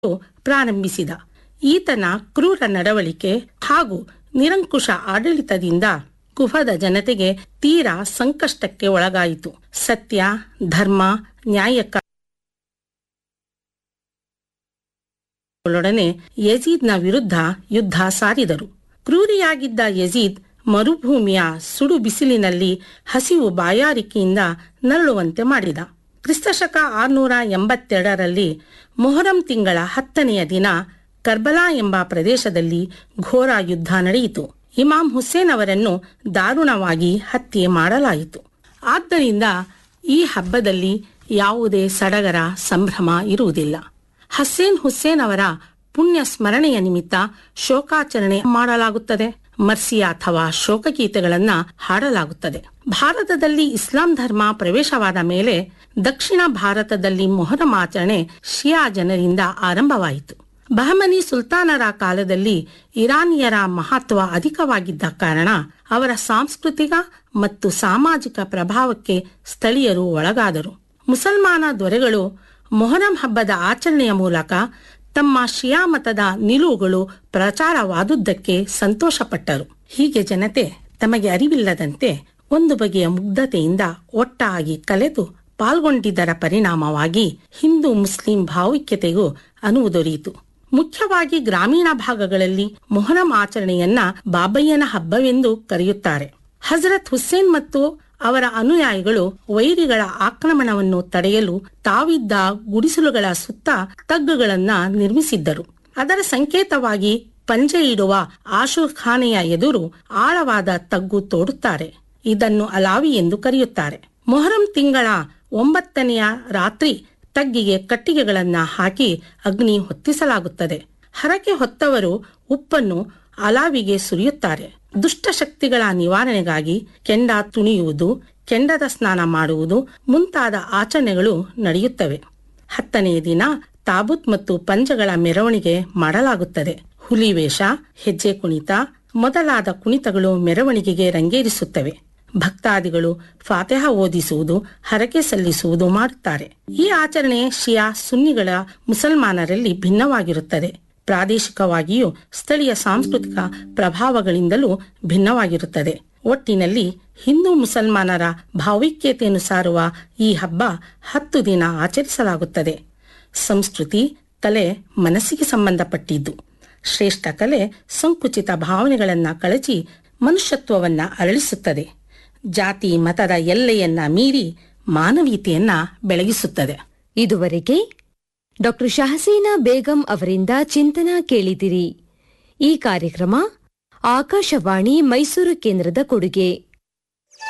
ಪ್ರಾರಂಭಿಸಿದ ಈತನ ಕ್ರೂರ ನಡವಳಿಕೆ ಹಾಗೂ ನಿರಂಕುಶ ಆಡಳಿತದಿಂದ ಕುಹದ ಜನತೆಗೆ ತೀರಾ ಸಂಕಷ್ಟಕ್ಕೆ ಒಳಗಾಯಿತು ಸತ್ಯ ಧರ್ಮ ನ್ಯಾಯಕ್ಕಾಗಿ ೊಡನೆ ಯಜೀದ್ನ ವಿರುದ್ಧ ಯುದ್ಧ ಸಾರಿದರು ಕ್ರೂರಿಯಾಗಿದ್ದ ಯಜೀದ್ ಮರುಭೂಮಿಯ ಸುಡು ಬಿಸಿಲಿನಲ್ಲಿ ಹಸಿವು ಬಾಯಾರಿಕೆಯಿಂದ ನರಳುವಂತೆ ಮಾಡಿದ ಕ್ರಿಸ್ತಶಕ ಆರ್ನೂರ ಎಂಬತ್ತೆರಡರಲ್ಲಿ ಮೊಹರಂ ತಿಂಗಳ ಹತ್ತನೆಯ ದಿನ ಕರ್ಬಲಾ ಎಂಬ ಪ್ರದೇಶದಲ್ಲಿ ಘೋರ ಯುದ್ಧ ನಡೆಯಿತು ಇಮಾಂ ಹುಸೇನ್ ಅವರನ್ನು ದಾರುಣವಾಗಿ ಹತ್ಯೆ ಮಾಡಲಾಯಿತು ಆದ್ದರಿಂದ ಈ ಹಬ್ಬದಲ್ಲಿ ಯಾವುದೇ ಸಡಗರ ಸಂಭ್ರಮ ಇರುವುದಿಲ್ಲ ಹಸೇನ್ ಹುಸೇನ್ ಅವರ ಪುಣ್ಯ ಸ್ಮರಣೆಯ ನಿಮಿತ್ತ ಶೋಕಾಚರಣೆ ಮಾಡಲಾಗುತ್ತದೆ ಮರ್ಸಿಯ ಅಥವಾ ಶೋಕಗೀತೆಗಳನ್ನ ಹಾಡಲಾಗುತ್ತದೆ ಭಾರತದಲ್ಲಿ ಇಸ್ಲಾಂ ಧರ್ಮ ಪ್ರವೇಶವಾದ ಮೇಲೆ ದಕ್ಷಿಣ ಭಾರತದಲ್ಲಿ ಮೊಹರಂ ಆಚರಣೆ ಶಿಯಾ ಜನರಿಂದ ಆರಂಭವಾಯಿತು ಬಹಮನಿ ಸುಲ್ತಾನರ ಕಾಲದಲ್ಲಿ ಇರಾನಿಯರ ಮಹತ್ವ ಅಧಿಕವಾಗಿದ್ದ ಕಾರಣ ಅವರ ಸಾಂಸ್ಕೃತಿಕ ಮತ್ತು ಸಾಮಾಜಿಕ ಪ್ರಭಾವಕ್ಕೆ ಸ್ಥಳೀಯರು ಒಳಗಾದರು ಮುಸಲ್ಮಾನ ದೊರೆಗಳು ಮೊಹರಂ ಹಬ್ಬದ ಆಚರಣೆಯ ಮೂಲಕ ತಮ್ಮ ಶಿಯಾ ಮತದ ನಿಲುವುಗಳು ಪ್ರಚಾರವಾದುದಕ್ಕೆ ಸಂತೋಷಪಟ್ಟರು ಹೀಗೆ ಜನತೆ ತಮಗೆ ಅರಿವಿಲ್ಲದಂತೆ ಒಂದು ಬಗೆಯ ಮುಗ್ಧತೆಯಿಂದ ಒಟ್ಟಾಗಿ ಕಲೆತು ಪಾಲ್ಗೊಂಡಿದ್ದರ ಪರಿಣಾಮವಾಗಿ ಹಿಂದೂ ಮುಸ್ಲಿಂ ಭಾವೈಕ್ಯತೆಗೂ ಅನುವು ದೊರೆಯಿತು ಮುಖ್ಯವಾಗಿ ಗ್ರಾಮೀಣ ಭಾಗಗಳಲ್ಲಿ ಮೊಹರಂ ಆಚರಣೆಯನ್ನ ಬಾಬಯ್ಯನ ಹಬ್ಬವೆಂದು ಕರೆಯುತ್ತಾರೆ ಹಜರತ್ ಹುಸೇನ್ ಮತ್ತು ಅವರ ಅನುಯಾಯಿಗಳು ವೈರಿಗಳ ಆಕ್ರಮಣವನ್ನು ತಡೆಯಲು ತಾವಿದ್ದ ಗುಡಿಸಲುಗಳ ಸುತ್ತ ತಗ್ಗುಗಳನ್ನ ನಿರ್ಮಿಸಿದ್ದರು ಅದರ ಸಂಕೇತವಾಗಿ ಪಂಜೆ ಇಡುವ ಆಶುಖಾನೆಯ ಎದುರು ಆಳವಾದ ತಗ್ಗು ತೋಡುತ್ತಾರೆ ಇದನ್ನು ಅಲಾವಿ ಎಂದು ಕರೆಯುತ್ತಾರೆ ಮೊಹರಂ ತಿಂಗಳ ಒಂಬತ್ತನೆಯ ರಾತ್ರಿ ತಗ್ಗಿಗೆ ಕಟ್ಟಿಗೆಗಳನ್ನ ಹಾಕಿ ಅಗ್ನಿ ಹೊತ್ತಿಸಲಾಗುತ್ತದೆ ಹರಕೆ ಹೊತ್ತವರು ಉಪ್ಪನ್ನು ಅಲಾವಿಗೆ ಸುರಿಯುತ್ತಾರೆ ದುಷ್ಟಶಕ್ತಿಗಳ ನಿವಾರಣೆಗಾಗಿ ಕೆಂಡ ತುಣಿಯುವುದು ಕೆಂಡದ ಸ್ನಾನ ಮಾಡುವುದು ಮುಂತಾದ ಆಚರಣೆಗಳು ನಡೆಯುತ್ತವೆ ಹತ್ತನೆಯ ದಿನ ತಾಬೂತ್ ಮತ್ತು ಪಂಜಗಳ ಮೆರವಣಿಗೆ ಮಾಡಲಾಗುತ್ತದೆ ಹುಲಿವೇಷ ಹೆಜ್ಜೆ ಕುಣಿತ ಮೊದಲಾದ ಕುಣಿತಗಳು ಮೆರವಣಿಗೆಗೆ ರಂಗೇರಿಸುತ್ತವೆ ಭಕ್ತಾದಿಗಳು ಫಾತೆಹ ಓದಿಸುವುದು ಹರಕೆ ಸಲ್ಲಿಸುವುದು ಮಾಡುತ್ತಾರೆ ಈ ಆಚರಣೆ ಶಿಯಾ ಸುನ್ನಿಗಳ ಮುಸಲ್ಮಾನರಲ್ಲಿ ಭಿನ್ನವಾಗಿರುತ್ತದೆ ಪ್ರಾದೇಶಿಕವಾಗಿಯೂ ಸ್ಥಳೀಯ ಸಾಂಸ್ಕೃತಿಕ ಪ್ರಭಾವಗಳಿಂದಲೂ ಭಿನ್ನವಾಗಿರುತ್ತದೆ ಒಟ್ಟಿನಲ್ಲಿ ಹಿಂದೂ ಮುಸಲ್ಮಾನರ ಭಾವೈಕ್ಯತೆಯನ್ನು ಸಾರುವ ಈ ಹಬ್ಬ ಹತ್ತು ದಿನ ಆಚರಿಸಲಾಗುತ್ತದೆ ಸಂಸ್ಕೃತಿ ಕಲೆ ಮನಸ್ಸಿಗೆ ಸಂಬಂಧಪಟ್ಟಿದ್ದು ಶ್ರೇಷ್ಠ ಕಲೆ ಸಂಕುಚಿತ ಭಾವನೆಗಳನ್ನ ಕಳಚಿ ಮನುಷ್ಯತ್ವವನ್ನ ಅರಳಿಸುತ್ತದೆ ಜಾತಿ ಮತದ ಎಲ್ಲೆಯನ್ನ ಮೀರಿ ಮಾನವೀಯತೆಯನ್ನ ಬೆಳಗಿಸುತ್ತದೆ ಇದುವರೆಗೆ ಡಾಕ್ಟರ್ ಶಹಸೀನಾ ಬೇಗಂ ಅವರಿಂದ ಚಿಂತನ ಕೇಳಿದಿರಿ ಈ ಕಾರ್ಯಕ್ರಮ ಆಕಾಶವಾಣಿ ಮೈಸೂರು ಕೇಂದ್ರದ ಕೊಡುಗೆ